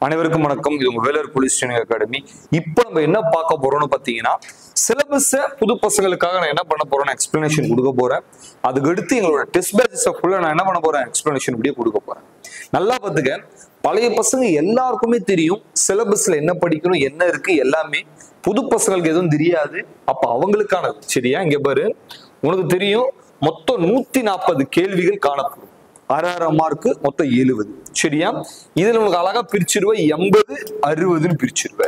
அனைவருக்கும் வணக்கம் இது உங்க வேலூர் போலீஸ் ட்ரைனிங் அகாடமி இப்போ நம்ம என்ன பார்க்க போறோம்னு பார்த்தீங்கன்னா சிலபஸை புது பசங்களுக்காக நான் என்ன பண்ண போறேன்னு எக்ஸ்பிளனேஷன் கொடுக்க போறேன் அதுக்கு அடுத்து எங்களோட டெஸ்ட் பேட்சஸை ஃபுல்லாக நான் என்ன பண்ண போறேன் எக்ஸ்பிளனேஷன் இப்படியே கொடுக்க போறேன் நல்லா பார்த்துக்க பழைய பசங்க எல்லாருக்குமே தெரியும் சிலபஸ்ல என்ன படிக்கணும் என்ன இருக்கு எல்லாமே புது பசங்களுக்கு எதுவும் தெரியாது அப்ப அவங்களுக்கானது சரியா இங்க பாரு உனக்கு தெரியும் மொத்தம் நூத்தி நாற்பது கேள்விகள் காணப்படும் அரை அரை மார்க்கு மொத்தம் எழுபது சரியா இதுல உனக்கு அழகா பிரிச்சிருவ எண்பது அறுபதுன்னு பிரிச்சிருவ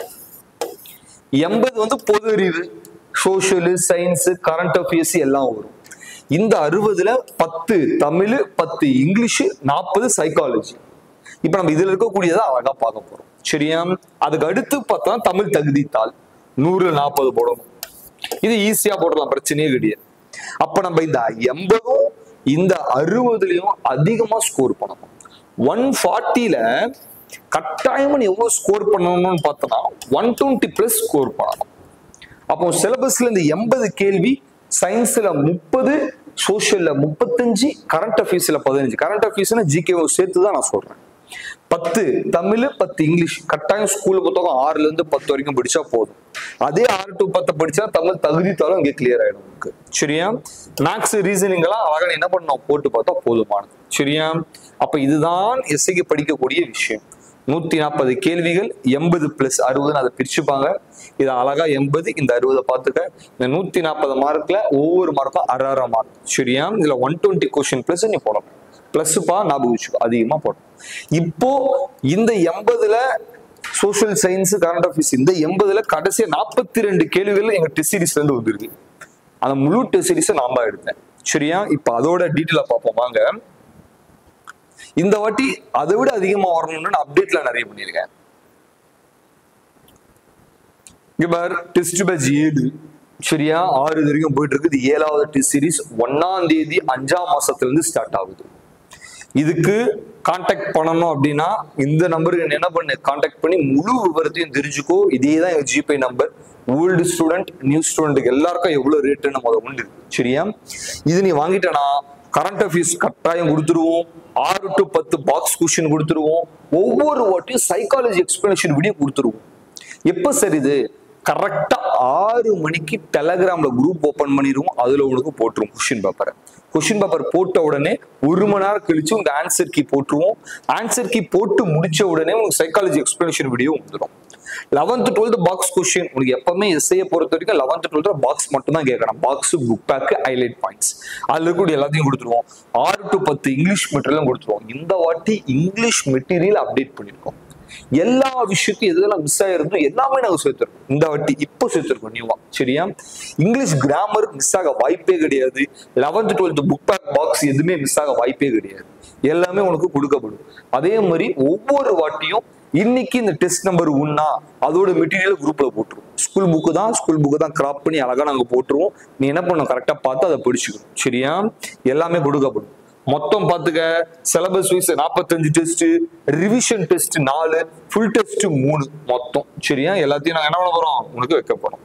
எண்பது வந்து பொது அறிவு சோஷியல் சயின்ஸ் கரண்ட் அஃபேர்ஸ் எல்லாம் வரும் இந்த அறுபதுல பத்து தமிழ் பத்து இங்கிலீஷ் நாற்பது சைக்காலஜி இப்ப நம்ம இதுல இருக்கக்கூடியதை அழகா பார்க்க போறோம் சரியா அதுக்கு அடுத்து பார்த்தா தமிழ் தகுதித்தாள் நூறு நாற்பது போடணும் இது ஈஸியா போடலாம் பிரச்சனையே கிடையாது அப்ப நம்ம இந்த எண்பதும் இந்த அறுபதுலயும் அதிகமா ஸ்கோர் பண்ணணும் ஒன் ஃபார்ட்டில கட்டாயமா நீ எவ்வளவு ஸ்கோர் பண்ணணும்னு பார்த்தோம்னா ஒன் டுவெண்ட்டி பிளஸ் ஸ்கோர் பண்ணணும் அப்போ சிலபஸ்ல இந்த எண்பது கேள்வி சயின்ஸ்ல முப்பது சோஷியல்ல முப்பத்தஞ்சு கரண்ட் அஃபேர்ஸ்ல பதினஞ்சு கரண்ட் அஃபேர்ஸ்னா ஜிகே சேர்த்து தான் நான் சொல்றேன் பத்து தமிழ் பத்து இங்கிலீஷ் கட்டாயம் ஸ்கூல் புத்தகம் ஆறுல இருந்து பத்து வரைக்கும் படிச்சா போதும் அதே ஆறு டு பத்து படிச்சா தமிழ் தகுதித்தாலும் இங்க கிளியர் ஆயிடும் உங்களுக்கு சரியா மேக்ஸ் ரீசனிங் எல்லாம் அழகா நீ என்ன பண்ணணும் போட்டு பார்த்தா போதுமானது சரியா அப்ப இதுதான் எஸ்ஐக்கு படிக்கக்கூடிய விஷயம் நூத்தி நாற்பது கேள்விகள் எண்பது பிளஸ் அறுபதுன்னு அதை பிரிச்சுப்பாங்க இது அழகா எண்பது இந்த அறுபதை பார்த்துக்க இந்த நூத்தி நாற்பது மார்க்ல ஒவ்வொரு மார்க்கும் அரை அரை மார்க் சரியா இதுல ஒன் டுவெண்ட்டி கொஸ்டின் பிளஸ் நீ போடணும் பிளஸ் பா ஞாபகம் வச்சுக்கோ அதிகமா போடணும் இப்போ இந்த எண்பதுல சோஷியல் சயின்ஸ் கரண்ட் அஃபேர்ஸ் இந்த எண்பதுல கடைசியா நாற்பத்தி ரெண்டு கேள்விகள் எங்க டெஸ்ட் சீரிஸ்ல இருந்து வந்திருக்கு அந்த முழு டெஸ்ட் சீரிஸை நான் தான் எடுத்தேன் சரியா இப்ப அதோட டீட்டெயிலா பார்ப்போம் வாங்க இந்த வாட்டி அதை விட அதிகமா வரணும்னு நான் அப்டேட்ல நிறைய பண்ணியிருக்கேன் இங்க பார் டெஸ்ட் பேட்ச் ஏழு சரியா ஆறு இது வரைக்கும் போயிட்டு இருக்கு இது ஏழாவது டெஸ்ட் சீரிஸ் ஒன்னாம் தேதி அஞ்சாம் மாசத்துல இருந்து ஸ்டார்ட் ஆகுது இதுக்கு காண்டாக்ட் பண்ணணும் அப்படின்னா இந்த நம்பருக்கு என்ன பண்ணு காண்டாக்ட் பண்ணி முழு விவரத்தையும் தெரிஞ்சுக்கோ இதே தான் எங்க GPay number old student new ஸ்டூடெண்ட்டுக்கு எல்லாருக்கும் எவ்வளவு ரேட்டுன்னு முத உண்டு சரியா இது நீ வாங்கிட்டனா கரண்ட் அஃபேர்ஸ் கட்டாயம் கொடுத்துருவோம் ஆறு டு பத்து பாக்ஸ் கொஸ்டின் கொடுத்துருவோம் ஒவ்வொரு வாட்டியும் சைக்காலஜி எக்ஸ்பிளனேஷன் வீடியோ கொடுத்துருவோம் எப்ப சார் இது கரெக்டா ஆறு மணிக்கு டெலகிராம்ல குரூப் ஓபன் பண்ணிடுவோம் அதுல உனக்கு போட்டுரும் கொஸ்டின் பேப்பரை கொஸ்டின் பேப்பர் போட்ட உடனே ஒரு மணி நேரம் கழிச்சு உங்க ஆன்சர் கீ போட்டுருவோம் ஆன்சர் கீ போட்டு முடிச்ச உடனே உங்களுக்கு சைக்காலஜி எக்ஸ்பிளனேஷன் வீடியோ வந்துடும் லெவன்த் டுவெல்த் பாக்ஸ் கொஸ்டின் உனக்கு எப்பவுமே எஸ்ஐயை பொறுத்த வரைக்கும் லெவன்த் டுவெல்த் பாக்ஸ் மட்டும் தான் கேட்கணும் box book back highlight points அதுல இருக்கக்கூடிய எல்லாத்தையும் கொடுத்துருவோம் ஆறு டு பத்து இங்கிலீஷ் மெட்டீரியலும் கொடுத்துருவோம் இந்த வாட்டி இங்கிலீஷ் மெட்டீரியல் அப்டேட் பண்ணிருக்கோம் எல்லா விஷயத்தையும் எதெல்லாம் மிஸ் ஆயிருந்தோ எல்லாமே நாங்க சேர்த்திருக்கோம் இந்த வாட்டி இப்போ சேர்த்திருக்கோம் நியூவா சரியா இங்கிலீஷ் கிராமர் மிஸ் ஆக வாய்ப்பே கிடையாது eleventh twelfth book back box எதுவுமே மிஸ் ஆக வாய்ப்பே கிடையாது எல்லாமே உனக்கு கொடுக்கப்படும் அதே மாதிரி ஒவ்வொரு வாட்டியும் இன்னைக்கு இந்த டெஸ்ட் நம்பர் ஒன்னா அதோட மெட்டீரியல் குரூப்ல போட்டுருவோம் ஸ்கூல் புக்கு தான் ஸ்கூல் புக்கு தான் கிராப் பண்ணி அழகா நாங்க போட்டுருவோம் நீ என்ன பண்ணணும் கரெக்டா பார்த்து அதை படிச்சுக்கணும் சரியா எல்லாமே கொடுக்கப்படும் மொத்தம் பாத்துக்க சிலபஸ் வைஸ் நாற்பத்தஞ்சு டெஸ்ட் ரிவிஷன் டெஸ்ட் நாலு ஃபுல் டெஸ்ட் மூணு மொத்தம் சரியா எல்லாத்தையும் நாங்க என்ன பண்ண போறோம் உனக்கு வைக்க போறோம்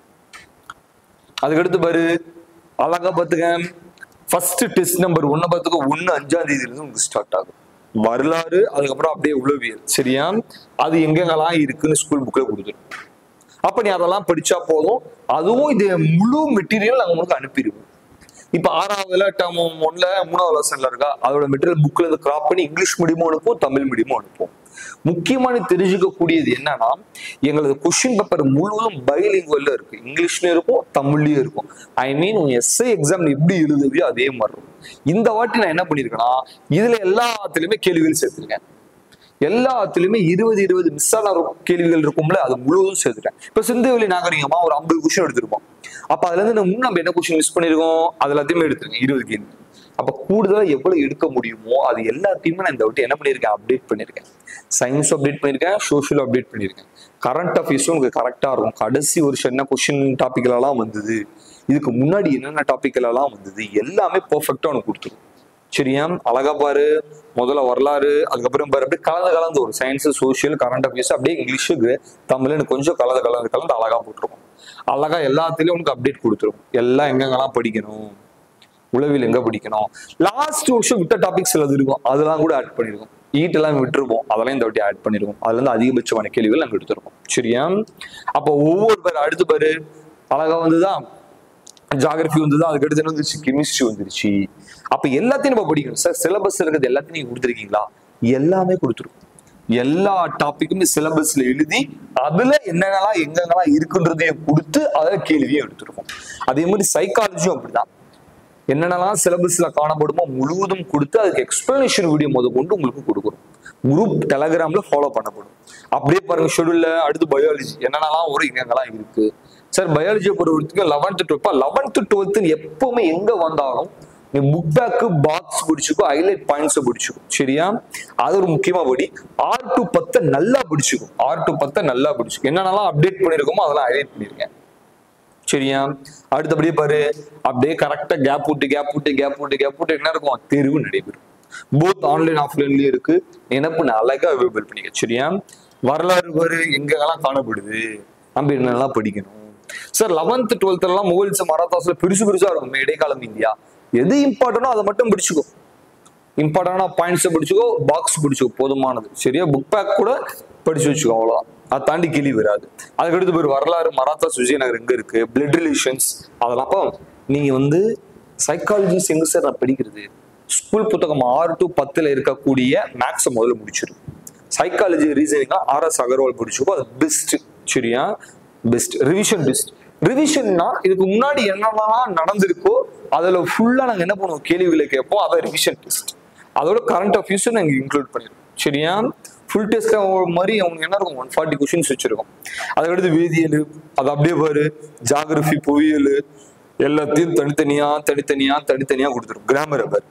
அதுக்கடுத்து பாரு அழகா பாத்துக்க ஃபர்ஸ்ட் டெஸ்ட் நம்பர் ஒன்னு பார்த்துக்க ஒன்னு அஞ்சாம் தேதியில இருந்து உங்களுக்கு ஸ்டார்ட் ஆகும் வரலாறு அதுக்கப்புறம் அப்படியே உளவியல் சரியா அது எங்கெங்கெல்லாம் இருக்குன்னு ஸ்கூல் புக்ல கொடுத்துரும் அப்ப நீ அதெல்லாம் படிச்சா போதும் அதுவும் இது முழு மெட்டீரியல் நாங்க உங்களுக்கு அனுப்பிடுவோம் இப்ப ஆறாவதுல டேர்ம் ஒன்ல மூணாவது லெசன்ல இருக்கா அதோட மெட்டீரியல் புக்ல இருந்து கிராப் பண்ணி இங்கிலீஷ் மீடியமும் அனுப்புவோம் தமிழ் மீடியமும் அனுப்புவோம் முக்கியமா நீ தெரிஞ்சுக்கக்கூடியது என்னன்னா எங்களது கொஸ்டின் பேப்பர் முழுவதும் பைலிங்குவல்ல இருக்கு இங்கிலீஷ்லயும் இருக்கும் தமிழ்லயும் இருக்கும் ஐ மீன் உன் எஸ்ஐ எக்ஸாம் நீ எப்படி எழுதுவியோ அதே மாதிரி இருக்கும் இந்த வாட்டி நான் என்ன பண்ணிருக்கேன்னா இதுல எல்லாத்துலயுமே கேள்விகள் சேர்த்திருக்கேன் எல்லாத்துலயுமே இருபது இருபது மிஸ் ஆன கேள்விகள் இருக்கும்ல அது முழுவதும் சேர்த்துட்டேன் இப்ப சிந்துவெளி நாகரிகமா ஒரு ஐம்பது கொஸ்டின் எடுத்திருப்போம் அப்ப அதுல இருந்து நம்ம நம்ம என்ன கொஸ்டின் மிஸ் பண்ணிருக்கோம் அது எல்லாத்தையுமே எடுத்துருக்கேன் இருபது கேள்வி அப்ப கூடுதலா எவ்வளவு எடுக்க முடியுமோ அது எல்லாத்தையுமே நான் இந்த வாட்டி என்ன பண்ணிருக்கேன் அப்டேட் பண்ணிருக்கேன் சயின்ஸ் அப்டேட் பண்ணிருக்கேன் சோஷியல் அப்டேட் பண்ணிருக்கேன் கரண்ட் அஃபேர்ஸும் உங்களுக்கு கரெக்டா இருக்கும் கடைசி வருஷம் என்ன கொஸ்டின் டாபிக்ல எல்லாம் வந்தது இதுக்கு முன்னாடி என்னென்ன டாபிக்ல எல்லாம் வந்தது எல்லாமே பெர்ஃபெக்டா உனக்கு கொடுத்துரும் சரியா அழகா பாரு முதல்ல வரலாறு அதுக்கப்புறம் பாரு அப்படியே கலந்து கலந்து ஒரு சயின்ஸ் சோஷியல் கரண்ட் அஃபேர்ஸ் அப்படியே இங்கிலீஷு தமிழ்னு கொஞ்சம் கலந்து கலந்து கலந்து அழகா போட்டிருக்கும் அழகா எல்லாத்துலயும் உனக்கு அப்டேட் கொடுத்துரும் எல்லாம் எங்கெங்கெல்லாம் படிக்கணும் உளவியல் எங்க படிக்கணும் லாஸ்ட் வருஷம் விட்ட டாபிக்ஸ் சிலது இருக்கும் அதெல்லாம் கூட ஆட் பண்ணிருக்கோம் ஈட் எல்லாம் விட்டுருப்போம் அதெல்லாம் இந்த வாட்டி ஆட் பண்ணிருக்கோம் அதுல இருந்து அதிகபட்சமான கேள்விகள் நாங்க எடுத்திருக்கோம் சரியா அப்போ ஒவ்வொரு பேர் அடுத்து பாரு அழகா வந்துதான் ஜாகிரபி வந்தது அதுக்கு அடுத்து என்ன வந்துருச்சு கெமிஸ்ட்ரி வந்துருச்சு அப்ப எல்லாத்தையும் நம்ம படிக்கணும் சார் சிலபஸ்ல இருக்கிறது எல்லாத்தையும் நீங்க கொடுத்துருக்கீங்களா எல்லாமே கொடுத்துருக்கோம் எல்லா டாபிக்குமே சிலபஸ்ல எழுதி அதுல என்னென்னலாம் எங்கெங்கெல்லாம் இருக்குன்றதையும் கொடுத்து அதுல கேள்வியும் எடுத்திருக்கோம் அதே மாதிரி சைக்காலஜியும் அப்படிதான் என்னென்னலாம் சிலபஸ்ல காணப்படுமோ முழுவதும் கொடுத்து அதுக்கு எக்ஸ்பிளனேஷன் வீடியோ முத கொண்டு உங்களுக்கு கொடுக்குறோம் குரூப் டெலகிராம்ல ஃபாலோ பண்ணப்படும் அப்படியே பாருங்க ஷெடியூல்ல அடுத்து பயாலஜி என்னென்னலாம் வரும் எங்கெங்கெல்லாம் இருக்கு சார் பயாலஜியை பொறுத்தவரைக்கும் லெவன்த் டுவெல்த் லெவன்த் டுவெல்த் எப்பவுமே எங்க வந்தாலும் நீ புக் பேக்கு பாக்ஸ் பிடிச்சிக்கோ ஹைலைட் பாயிண்ட்ஸ் பிடிச்சிக்கோ சரியா அது ஒரு முக்கியமா படி ஆர் டு பத்தை நல்லா பிடிச்சிக்கோ ஆர் டு பத்தை நல்லா பிடிச்சிக்கோ என்னென்னலாம் அப்டேட் பண்ணிருக்கோமோ அதெல்லாம் ஹைலைட் பண்ணிருக்கேன் சரியா அடுத்தபடியே பாரு அப்படியே கரெக்டா கேப் விட்டு கேப் விட்டு கேப் விட்டு கேப் விட்டு என்ன இருக்கும் தேர்வு நடைபெறும் போத் ஆன்லைன் ஆஃப்லைன்லயும் இருக்கு நினப்பு அழகா அவைலபிள் பண்ணிக்க சரியா வரலாறு பாரு எங்கெல்லாம் காணப்படுது நம்ம என்னெல்லாம் படிக்கணும் சார் லெவன்த் டுவெல்த் எல்லாம் மொபைல்ஸ் மராத்தாஸ்ல பெருசு பெருசா இருக்கும் இடைக்காலம் இந்தியா எது இம்பார்ட்டனோ அதை மட்டும் பிடிச்சுக்கோ இம்பார்ட்டன்டான பாயிண்ட்ஸ் படிச்சுக்கோ பாக்ஸ் பிடிச்சுக்கோ போதுமானது சரியா புக் பேக் கூட படிச்சு வச்சுக்கோ அவ்வளவுதான் அதை தாண்டி கிளி வராது அதுக்கடுத்து பேர் வரலாறு மராத்தா விஜயநகர் எங்க இருக்கு பிளட் ரிலேஷன்ஸ் அதெல்லாம் அப்போ நீங்க வந்து சைக்காலஜிஸ் எங்க சார் நான் படிக்கிறது ஸ்கூல் புத்தகம் ஆறு டு பத்துல இருக்கக்கூடிய மேக்ஸை முதல்ல முடிச்சிடும் சைக்காலஜி ரீசனிங்கா ஆர் எஸ் அகர்வால் பிடிச்சிக்கோ அது பெஸ்ட் சரியா பெஸ்ட் ரிவிஷன் பெஸ்ட் ரிவிஷன்னா இதுக்கு முன்னாடி என்னென்னலாம் நடந்திருக்கோ அதுல ஃபுல்லா நாங்க என்ன பண்ணுவோம் கேள்விகளை கேட்போம் அதை ரிவிஷன் டெஸ்ட் அதோட கரண்ட் அஃபேர்ஸ் நாங்க இன்க்ளூட் பண்ணிருக்கோம் சரியா ஃபுல் டெஸ்ட் மாதிரி அவங்க என்ன இருக்கும் ஒன் ஃபார்ட்டி கொஸ்டின்ஸ் வச்சிருக்கோம் அதுக்கடுத்து வேதியியல் அது அப்படியே பாரு ஜாகிரபி புவியியல் எல்லாத்தையும் தனித்தனியா தனித்தனியா தனித்தனியா கொடுத்துரும் கிராமர் பாரு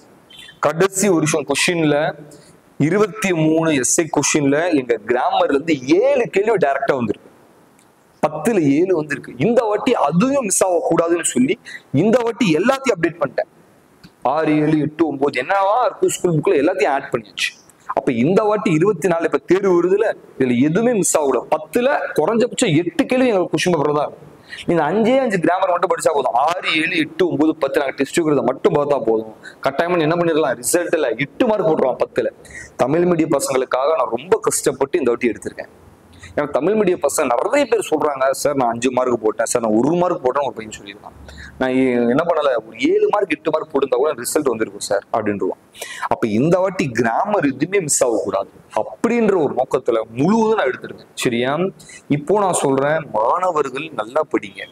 கடைசி வருஷம் கொஸ்டின்ல இருபத்தி மூணு எஸ்ஐ கொஸ்டின்ல எங்க கிராமர்ல இருந்து ஏழு கேள்வி டைரக்டா வந்திருக்கு பத்துல ஏழு வந்திருக்கு இந்த வாட்டி அதுவும் மிஸ் ஆகக்கூடாதுன்னு சொல்லி இந்த வாட்டி எல்லாத்தையும் அப்டேட் பண்ணிட்டேன் ஆறு ஏழு எட்டு ஒன்பது என்னவா இருக்கும் ஸ்கூல் புக்ல எல்லாத்தையும் ஆட் பண்ணியாச்சு அப்ப இந்த வாட்டி இருபத்தி நாலு இப்ப தேர்வு வருதுல இதுல எதுவுமே மிஸ் ஆகக்கூடாது பத்துல குறைஞ்சபட்சம் எட்டு கேள்வி எங்களுக்கு கொஸ்டின் பேப்பர் தான் இருக்கும் நீங்க அஞ்சே அஞ்சு கிராமர் மட்டும் படிச்சா போதும் ஆறு ஏழு எட்டு ஒன்பது பத்து நாங்க டெஸ்ட் இருக்கிறத மட்டும் பார்த்தா போதும் கட்டாயமா என்ன பண்ணிடலாம் ரிசல்ட்ல எட்டு மார்க் போட்டுருவான் பத்துல தமிழ் மீடியம் பசங்களுக்காக நான் ரொம்ப கஷ்டப்பட்டு இந்த வாட்டி எடுத்திருக்கேன் ஏன்னா தமிழ் மீடியம் பசங்க நிறைய பேர் சொல்றாங்க சார் நான் அஞ்சு மார்க் போட்டேன் சார் நான் ஒரு மார்க் போட்டேன் ஒரு பையன் சொல்லியிருக்கான் நான் ஏ- என்ன பண்ணல ஒரு ஏழு மார்க் எட்டு மார்க் போட்டிருந்தா கூட ரிசல்ட் வந்திருக்கும் சார் அப்படின்றான் அப்ப இந்த வாட்டி கிராமர் எதுவுமே மிஸ் ஆகக்கூடாது அப்படின்ற ஒரு நோக்கத்துல முழுவதும் நான் எடுத்திருக்கேன் சரியா இப்போ நான் சொல்றேன் மாணவர்கள் நல்லா படிங்க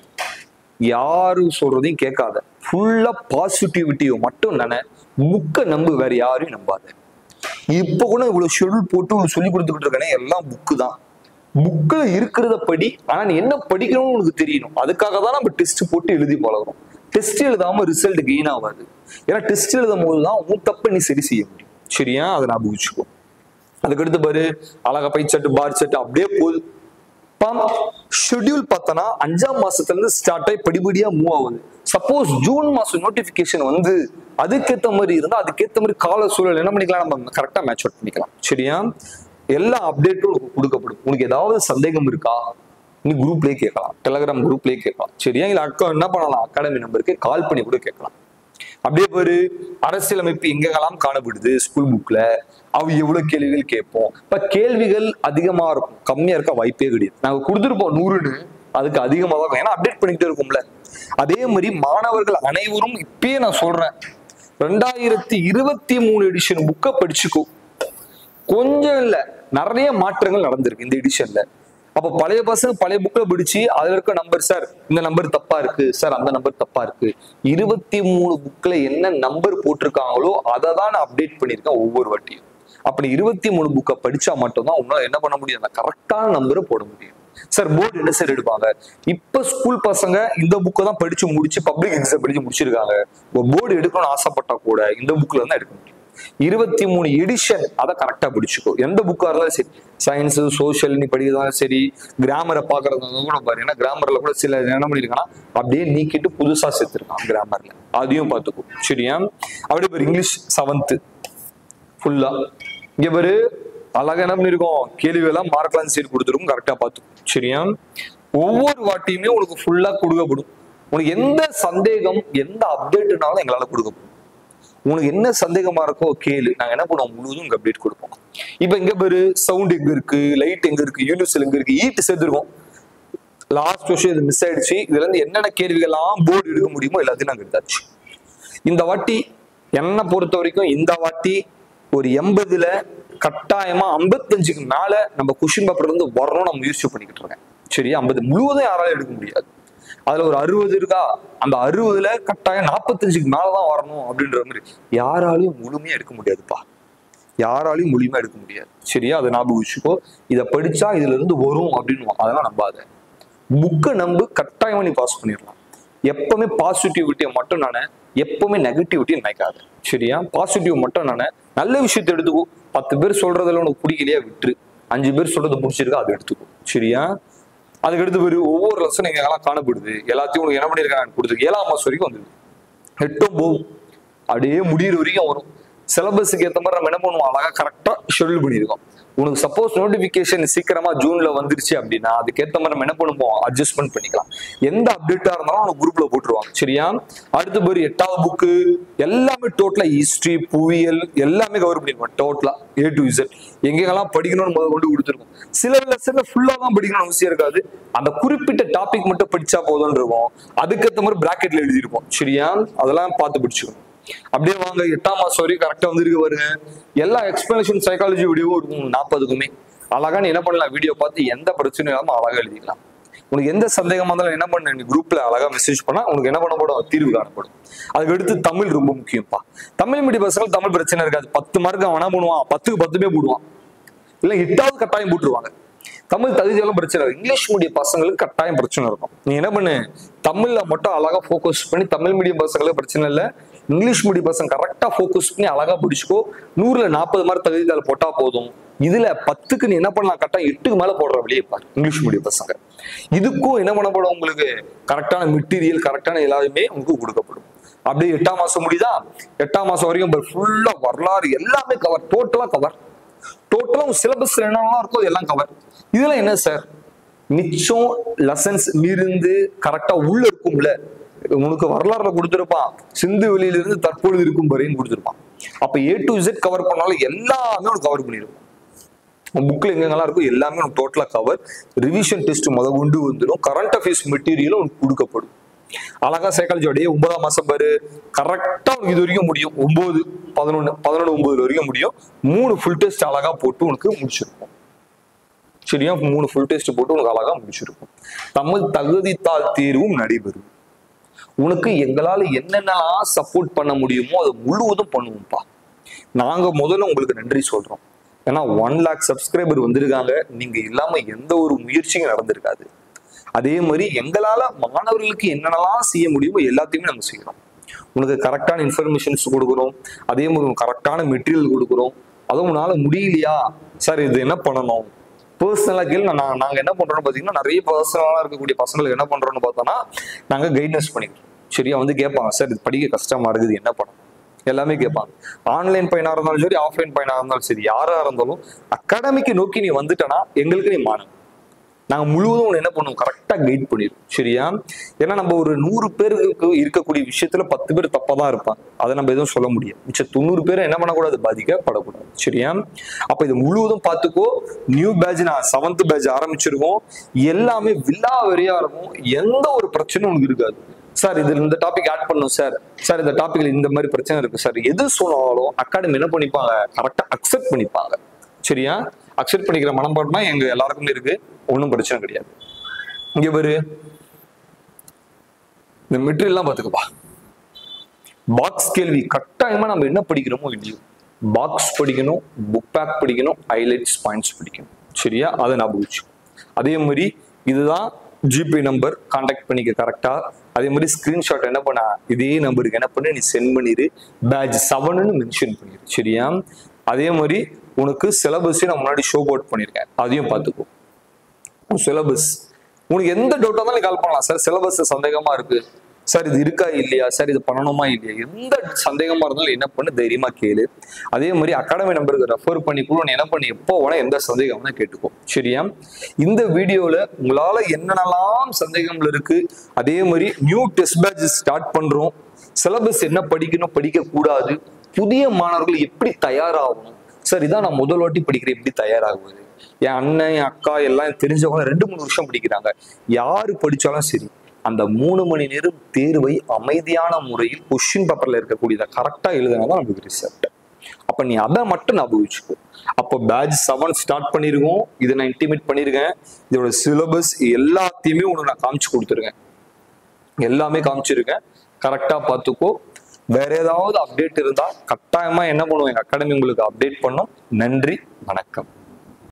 யாரு சொல்றதையும் கேட்காத ஃபுல்லா பாசிட்டிவிட்டியை மட்டும் நினை புக்கை நம்பு வேற யாரையும் நம்பாத இப்ப கூட இவ்வளவு ஷெடியூல் போட்டு உங்களுக்கு சொல்லி கொடுத்துக்கிட்டு இருக்கேனே எல்லாம் புக்கு தான் புக்ல இருக்கிறத படி ஆனா நீ என்ன படிக்கணும்னு உனக்கு தெரியணும் அதுக்காக தான் நம்ம டெஸ்ட் போட்டு எழுதி பழகுறோம் டெஸ்ட் எழுதாம ரிசல்ட் கெயின் ஆகாது ஏன்னா டெஸ்ட் எழுதும் போது தான் உன் தப்பை நீ சரி செய்ய முடியும் சரியா அதை நான் புகிச்சுக்கோ அதுக்கடுத்து பாரு அழகா பை சட்டு பார் சட்டு அப்படியே போகுது ஷெட்யூல் பார்த்தனா அஞ்சாம் மாசத்துல இருந்து ஸ்டார்ட் ஆகி படிப்படியா மூவ் ஆகுது சப்போஸ் ஜூன் மாசம் நோட்டிபிகேஷன் வந்து அதுக்கேத்த மாதிரி இருந்தா அதுக்கேத்த மாதிரி கால சூழல் என்ன பண்ணிக்கலாம் நம்ம கரெக்டா மேட்ச் அவுட் பண்ணிக்கலாம் சரியா எல்லா அப்டேட்டும் உனக்கு கொடுக்கப்படும் உனக்கு ஏதாவது சந்தேகம் இருக்கா நீ குரூப்லயே கேட்கலாம் டெலகிராம் குரூப்லயே கேட்கலாம் சரியா இல்ல அக்கா என்ன பண்ணலாம் அகாடமி நம்பருக்கு கால் பண்ணி கூட கேட்கலாம் அப்படியே பாரு அரசியலமைப்பு எங்கெல்லாம் காணப்படுது ஸ்கூல் புக்ல அவ எவ்வளவு கேள்விகள் கேட்போம் இப்ப கேள்விகள் அதிகமா இருக்கும் கம்மியா இருக்க வாய்ப்பே கிடையாது நாங்க கொடுத்துருப்போம் நூறுன்னு அதுக்கு அதிகமா தான் இருக்கும். ஏன்னா அப்டேட் பண்ணிக்கிட்டே இருக்கும்ல அதே மாதிரி மாணவர்கள் அனைவரும் இப்பயே நான் சொல்றேன் ரெண்டாயிரத்தி இருபத்தி மூணு எடிஷன் புக்கை படிச்சுக்கோ கொஞ்சம் இல்ல நிறைய மாற்றங்கள் நடந்திருக்கு இந்த எடிஷன்ல அப்ப பழைய பசங்க பழைய புக்ல பிடிச்சு அதுல இருக்க நம்பர் சார் இந்த நம்பர் தப்பா இருக்கு சார் அந்த நம்பர் தப்பா இருக்கு இருபத்தி மூணு புக்ல என்ன நம்பர் போட்டிருக்காங்களோ அதை தான் நான் அப்டேட் பண்ணியிருக்கேன் ஒவ்வொரு வாட்டியும் அப்படி இருபத்தி மூணு புக்கை படிச்சா மட்டும்தான் உன்னால என்ன பண்ண முடியும் அந்த கரெக்டான நம்பரை போட முடியும் சார் போர்டு என்ன சார் எடுப்பாங்க இப்ப ஸ்கூல் பசங்க இந்த புக்கை தான் படிச்சு முடிச்சு பப்ளிக் எக்ஸாம் படிச்சு முடிச்சிருக்காங்க போர்டு எடுக்கணும்னு ஆசைப்பட்டா கூட இந்த புக்ல தான் எடுக்க முடியும் இருபத்தி மூணு எடிஷன் அதை கரெக்டா பிடிச்சுக்கோ எந்த புக்கா இருந்தாலும் சரி சயின்ஸ் சோஷியல் நீ படிக்கிறதாலும் சரி கிராமரை பாக்குறது கூட பாரு ஏன்னா கிராமர்ல கூட சில என்ன பண்ணிருக்கானா அப்படியே நீக்கிட்டு புதுசா சேர்த்திருக்கான் கிராமர்ல அதையும் பார்த்துக்கோ சரியா அப்படியே பாரு இங்கிலீஷ் செவன்த்து ஃபுல்லா இங்க பாரு அழகா என்ன பண்ணிருக்கோம் கேள்வி எல்லாம் மார்க்லாம் சீட் கொடுத்துருக்கும் கரெக்டா பார்த்துக்கோ சரியா ஒவ்வொரு வாட்டியுமே உனக்கு ஃபுல்லா கொடுக்கப்படும் உனக்கு எந்த சந்தேகம் எந்த அப்டேட்னாலும் எங்களால கொடுக்கப்படும் உனக்கு என்ன சந்தேகமா இருக்கோ கேளு நாங்க என்ன பண்ணுவோம் முழுவதும் இங்க அப்டேட் கொடுப்போம் இப்ப இங்க பாரு சவுண்ட் எங்க இருக்கு லைட் எங்க இருக்கு யூனிவர்சல் எங்க இருக்கு ஈட்டு சேர்த்துருக்கோம் லாஸ்ட் வருஷம் இது மிஸ் ஆயிடுச்சு இதுல இருந்து என்னென்ன கேள்விகள்லாம் போர்டு எடுக்க முடியுமோ எல்லாத்தையும் நாங்க எடுத்தாச்சு இந்த வாட்டி என்னை பொறுத்த வரைக்கும் இந்த வாட்டி ஒரு எண்பதுல கட்டாயமா ஐம்பத்தஞ்சுக்கு மேல நம்ம கொஷின் பேப்பர்ல இருந்து வரணும் நான் முயற்சி பண்ணிக்கிட்டு இருக்கேன் சரியா ஐம்பது முழுவதும் யாராலும் எடுக்க முடியாது அதுல ஒரு அறுபது இருக்கா அந்த அறுபதுல கட்டாயம் நாற்பத்தஞ்சுக்கு மேலதான் வரணும் அப்படின்ற மாதிரி யாராலையும் முழுமையா எடுக்க முடியாதுப்பா யாராலையும் முழுமையா எடுக்க முடியாது சரியா அதை ஞாபகம் வச்சுக்கோ இதை படிச்சா இதுல இருந்து வரும் அப்படின்னு அதெல்லாம் நம்பாத புக்கை நம்பு கட்டாயமா நீ பாஸ் பண்ணிடலாம் எப்பவுமே பாசிட்டிவிட்டியை மட்டும் நானே எப்பவுமே நெகட்டிவிட்டியை நினைக்காத சரியா பாசிட்டிவ் மட்டும் நானே நல்ல விஷயத்தை எடுத்துக்கோ பத்து பேர் சொல்றதுல உனக்கு பிடிக்கலையா விட்டுரு அஞ்சு பேர் சொல்றது பிடிச்சிருக்கா அதை எடுத்துக்கோ சரியா அதுக்கு அடுத்து பேர் ஒவ்வொரு லட்சம் எங்கெல்லாம் காணப்படுது எல்லாத்தையும் உனக்கு என்ன பண்ணியிருக்காங்க கொடுத்துருக்கு ஏழாம் மாசம் வரைக்கும் வந்துருக்கு எட்டும் போகும் அப்படியே முடியிற வரைக்கும் வரும் சிலபஸுக்கு ஏற்ற மாதிரி நம்ம என்ன பண்ணுவோம் அழகா கரெக்டா ஷெடியூல் பண்ணியிருக்கோம் உனக்கு சப்போஸ் நோட்டிபிகேஷன் சீக்கிரமா ஜூன்ல வந்துருச்சு அப்படின்னா அதுக்கேற்ற மாதிரி நம்ம என்ன பண்ணுவோம் அட்ஜஸ்ட்மெண்ட் பண்ணிக்கலாம் எந்த அப்டேட்டா இருந்தாலும் உனக்கு குரூப்ல போட்டுருவாங்க சரியா அடுத்து பேர் எட்டாவது புக்கு எல்லாமே டோட்டலா ஹிஸ்டரி புவியியல் எல்லாமே கவர் பண்ணிருக்கோம் டோட்டலா ஏ டு இசட் எங்கெங்கெல்லாம் படிக்கணும்னு முதல் கொண்டு கொடுத்துருக்கோம் சில லெசன்ல ஃபுல்லா தான் படிக்கணும்னு அவசியம் இருக்காது அந்த குறிப்பிட்ட டாபிக் மட்டும் படிச்சா போதும்னு இருக்கும் அதுக்கேற்ற மாதிரி பிராக்கெட்ல எழுதியிருப்போம் சரியா அதெல்லாம் பார்த்து படிச்சுக்கணும் அப்படியே வாங்க எட்டாம் மாசம் வரைக்கும் கரெக்டா வந்துருக்கு பாருங்க எல்லா எக்ஸ்பிளனேஷன் சைக்காலஜி வீடியோவும் இருக்கும் நாற்பதுக்குமே அழகா நீ என்ன பண்ணலாம் வீடியோ பார்த்து எந்த பிரச்சனையும் இல்லாம அழகா எழுதிக்கலாம் உனக்கு எந்த சந்தேகமா இருந்தாலும் என்ன பண்ண நீ குரூப்ல அழகா மெசேஜ் பண்ணா உனக்கு என்ன பண்ணப்படும் தீர்வு காணப்படும் அதுக்கு அடுத்து தமிழ் ரொம்ப முக்கியம்ப்பா தமிழ் மீடியம் பசங்க தமிழ் பிரச்சனை இருக்காது பத்து மார்க் அவன் என்ன பண்ணுவான் பத்துக்கு பத்துமே போடுவான் இல்ல எட்டாவது கட்டாயம் போட்டுருவாங்க தமிழ் தகுதியெல்லாம் பிரச்சனை இல்லை இங்கிலீஷ் மீடியம் பசங்களுக்கு கட்டாயம் பிரச்சனை இருக்கும் நீ என்ன பண்ணு தமிழ்ல மட்டும் அழகா ஃபோக்கஸ் பண்ணி தமிழ் மீடியம் பசங்களுக்கு பிரச்சனை இல்லை இங்கிலீஷ் மீடியம் பசங்க கரெக்டா ஃபோக்கஸ் பண்ணி அழகா பிடிச்சிக்கோ நூறுல நாற்பது மார்க் தகுதியால் போட்டா போதும் இதுல பத்துக்கு நீ என்ன பண்ணலாம் கரெக்டா எட்டுக்கு மேல போடுற வெளியே பாரு இங்கிலீஷ் மீடியம் பசங்க இதுக்கும் என்ன பண்ணப்படும் உங்களுக்கு கரெக்டான மெட்டீரியல் கரெக்டான எல்லாருமே உங்களுக்கு கொடுக்கப்படும் அப்படியே எட்டாம் மாசம் முடியுதா எட்டாம் மாசம் வரைக்கும் ஃபுல்லா வரலாறு எல்லாமே கவர் டோட்டலா கவர் டோட்டலா உங்க சிலபஸ் என்னெல்லாம் இருக்கோ எல்லாம் கவர் இதுல என்ன சார் மிச்சம் லெசன்ஸ் இருந்து கரெக்டா உள்ள இருக்கும்ல உனக்கு வரலாறுல கொடுத்திருப்பான் சிந்து வெளியிலிருந்து தற்பொழுது இருக்கும் வரையும் கொடுத்திருப்பான் அப்ப ஏ டு இசட் கவர் பண்ணாலும் எல்லாமே உனக்கு கவர் பண்ணிருப்பான் புக்ல எங்கெங்கெல்லாம் இருக்கோ எல்லாமே உனக்கு டோட்டலா கவர் ரிவிஷன் டெஸ்ட் முத கொண்டு வந்துடும் கரண்ட் அஃபேர்ஸ் மெட்டீரியலும் உனக்கு கொடுக்கப்படும் அழகா சைக்காலஜி அப்படியே ஒன்பதாம் மாசம் பாரு கரெக்டா உனக்கு இது வரைக்கும் முடியும் ஒன்பது பதினொன்னு பதினொன்று ஒன்பது வரைக்கும் முடியும் மூணு ஃபுல் டெஸ்ட் அழகா போட்டு உனக்கு முடிச்சிருக்கும் சரியா மூணு ஃபுல் டெஸ்ட் போட்டு உனக்கு அழகா முடிச்சிருக்கும் தமிழ் தகுதித்தாள் தேர்வும் நடைபெறும் உனக்கு எங்களால என்னென்னலாம் சப்போர்ட் பண்ண முடியுமோ அதை முழுவதும் பண்ணுவோம்ப்பா நாங்க முதல்ல உங்களுக்கு நன்றி சொல்றோம் ஏன்னா ஒன் லேக் சப்ஸ்கிரைபர் வந்திருக்காங்க நீங்க இல்லாம எந்த ஒரு முயற்சியும் நடந்திருக்காது அதே மாதிரி எங்களால மாணவர்களுக்கு என்னென்னலாம் செய்ய முடியுமோ எல்லாத்தையுமே நாங்க செய்யறோம் உனக்கு கரெக்டான இன்ஃபர்மேஷன்ஸ் கொடுக்குறோம் அதே மாதிரி கரெக்டான மெட்டீரியல் கொடுக்குறோம் அதுவும் உன்னால முடியலையா சார் இது என்ன பண்ணணும் பர்சனலா கேள்வி நான் நாங்க என்ன பண்றோம்னு பாத்தீங்கன்னா நிறைய பர்சனலா இருக்கக்கூடிய பசங்களுக்கு என்ன பண்றோம்னு பார்த்தோம்னா நாங்க கைடன்ஸ் பண்ணிக்கிறோம் சரியா வந்து கேட்பாங்க சார் இது படிக்க கஷ்டமா இருக்குது என்ன பண்ணணும் எல்லாமே கேட்பாங்க ஆன்லைன் பையனா இருந்தாலும் சரி ஆஃப்லைன் பையனா இருந்தாலும் சரி யாரா இருந்தாலும் அகாடமிக்கு நோக்கி நீ வந்துட்டனா எங்களுக்கு நீ மாணவன் நாங்க முழுவதும் உன்னை என்ன பண்ணுவோம் கரெக்டா கைட் பண்ணிடுவோம் சரியா ஏன்னா நம்ம ஒரு நூறு பேருக்கு இருக்கக்கூடிய விஷயத்துல பத்து பேர் தப்பா தான் இருப்பாங்க அதை நம்ம எதுவும் சொல்ல முடியாது மிச்சம் தொண்ணூறு பேரை என்ன பண்ணக்கூடாது பாதிக்கப்படக்கூடாது சரியா அப்ப இது முழுவதும் பார்த்துக்கோ நியூ பேட்ச் நான் செவன்த் பேட்ச் ஆரம்பிச்சிருக்கோம் எல்லாமே வில்லா வெறியா இருக்கும் எந்த ஒரு பிரச்சனையும் உனக்கு இருக்காது சார் இது இந்த டாபிக் ஆட் பண்ணும் சார் சார் இந்த டாபிக்ல இந்த மாதிரி பிரச்சனை இருக்கு சார் எது சொன்னாலும் அகாடமி என்ன பண்ணிப்பாங்க கரெக்டா அக்செப்ட் பண்ணிப்பாங்க சரியா அக்செப்ட் பண்ணிக்கிற மனப்பான்மை எங்க எல்லாருக்குமே இருக்கு ஒன்றும் பிரச்சனை கிடையாது இங்க பாரு இந்த மெட்டீரியல்லாம் பாத்துக்கப்பா பாக்ஸ் கேள்வி கட்டாயமா நம்ம என்ன படிக்கிறோமோ இல்லையோ பாக்ஸ் படிக்கணும் புக் பேக் படிக்கணும் ஹைலைட்ஸ் பாயிண்ட்ஸ் படிக்கணும் சரியா அதை ஞாபகம் வச்சுக்கோ. அதே மாதிரி இதுதான் ஜிபே நம்பர் கான்டாக்ட் பண்ணிக்க கரெக்டா அதே மாதிரி ஸ்கிரீன்ஷாட் என்ன பண்ண இதே நம்பருக்கு என்ன பண்ணு நீ சென்ட் பண்ணிடு பேட்ச் செவன்னு மென்ஷன் பண்ணிடு சரியா அதே மாதிரி உனக்கு சிலபஸையும் நான் முன்னாடி ஷோ அவுட் பண்ணியிருக்கேன் அதையும் பார்த்துக்கோ சிலபஸ் உனக்கு எந்த டவுட்டா இருந்தாலும் கால் பண்ணலாம் சார் சிலபஸ் சந்தேகமா இருக்கு சார் இது இருக்கா இல்லையா சார் இது பண்ணணுமா இல்லையா எந்த சந்தேகமா இருந்தாலும் என்ன பண்ணு தைரியமா கேளு அதே மாதிரி அகாடமி நம்பருக்கு ரெஃபர் பண்ணி கூட நீ என்ன பண்ணி எப்போ வேணா எந்த சந்தேகம் வேணா கேட்டுக்கோ சரியா இந்த வீடியோல உங்களால என்னென்னலாம் சந்தேகங்கள் இருக்கு அதே மாதிரி நியூ டெஸ்ட் பேட்ச் ஸ்டார்ட் பண்றோம் சிலபஸ் என்ன படிக்கணும் படிக்க கூடாது புதிய மாணவர்கள் எப்படி தயாராகணும் சார் இதான் நான் முதல் வாட்டி படிக்கிறேன் எப்படி தயாராகுவது என் அண்ணன் என் அக்கா எல்லாம் தெரிஞ்சவங்க ரெண்டு மூணு வருஷம் படிக்கிறாங்க யாரு படிச்சாலும் சரி அந்த மூணு மணி நேரம் தேர்வை அமைதியான முறையில் கொஸ்டின் பேப்பர்ல இருக்கக்கூடியதை கரெக்டா எழுதுனாதான் நமக்கு ரிசல்ட் அப்ப நீ அதை மட்டும் அனுபவிச்சுக்கோ அப்போ பேட்ச் செவன் ஸ்டார்ட் பண்ணிருக்கோம் இதை நான் இன்டிமேட் பண்ணிருக்கேன் இதோட சிலபஸ் எல்லாத்தையுமே உனக்கு நான் காமிச்சு கொடுத்துருக்கேன் எல்லாமே காமிச்சிருக்கேன் கரெக்டா பார்த்துக்கோ வேற ஏதாவது அப்டேட் இருந்தா கட்டாயமா என்ன பண்ணுவோம் எங்க அகாடமி உங்களுக்கு அப்டேட் பண்ணும் நன்றி வணக்கம்